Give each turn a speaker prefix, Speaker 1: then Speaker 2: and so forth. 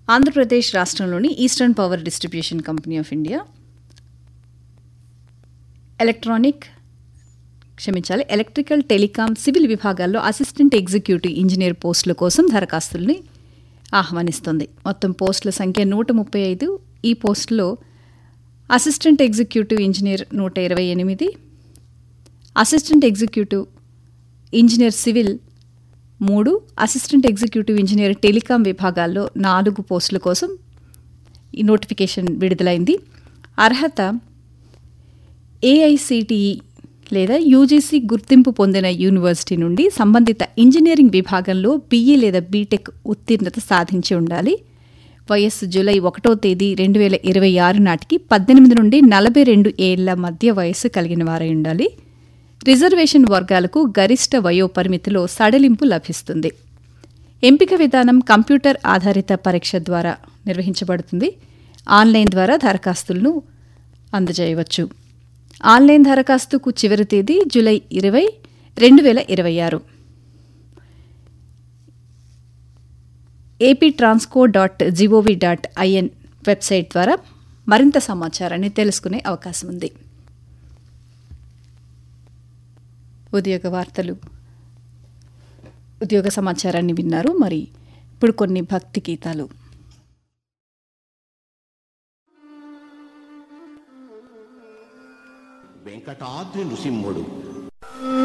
Speaker 1: ఆంధ్రప్రదేశ్ రాష్ట్రంలోని eastern power distribution company of India electronic క్షమించాలి electrical telecom civil విభాగాల్లో assistant executive engineer పోస్టుల కోసం దరఖాస్తుల్ని ఆహ్వానిస్తుంది మొత్తం పోస్టుల సంఖ్య నూట ముప్పై ఐదు ఈ పోస్టులో అసిస్టెంట్ ఎగ్జిక్యూటివ్ ఇంజనీర్ నూట ఇరవై ఎనిమిది అసిస్టెంట్ ఎగ్జిక్యూటివ్ ఇంజనీర్ సివిల్ మూడు అసిస్టెంట్ ఎగ్జిక్యూటివ్ ఇంజనీర్ టెలికాం విభాగాల్లో నాలుగు పోస్టుల కోసం ఈ నోటిఫికేషన్ విడుదలైంది అర్హత ఏఐసిటిఈ లేదా యూజీసీ గుర్తింపు పొందిన యూనివర్సిటీ నుండి సంబంధిత ఇంజనీరింగ్ విభాగంలో బీఈ లేదా బీటెక్ ఉత్తీర్ణత సాధించి ఉండాలి వయస్సు జూలై ఒకటో తేదీ రెండు వేల ఇరవై ఆరు నాటికి పద్దెనిమిది నుండి నలభై రెండు ఏళ్ల మధ్య వయస్సు కలిగిన వారై ఉండాలి రిజర్వేషన్ వర్గాలకు గరిష్ట వయోపరిమితిలో సడలింపు లభిస్తుంది ఎంపిక విధానం కంప్యూటర్ ఆధారిత పరీక్ష ద్వారా నిర్వహించబడుతుంది ఆన్లైన్ ద్వారా దరఖాస్తులను అందజేయవచ్చు ఆన్లైన్ దరఖాస్తుకు చివరి తేదీ జూలై ఇరవై రెండు వేల ఇరవై ఆరు AP Transco dot gov dot IN website ద్వారా మరింత సమాచారాన్ని తెలుసుకునే అవకాశం ఉంది ఉద్యోగ వార్తలు ఉద్యోగ సమాచారాన్ని విన్నారు మరి ఇప్పుడు కొన్ని భక్తి గీతాలు
Speaker 2: వెంకటాద్రి నృసింహుడు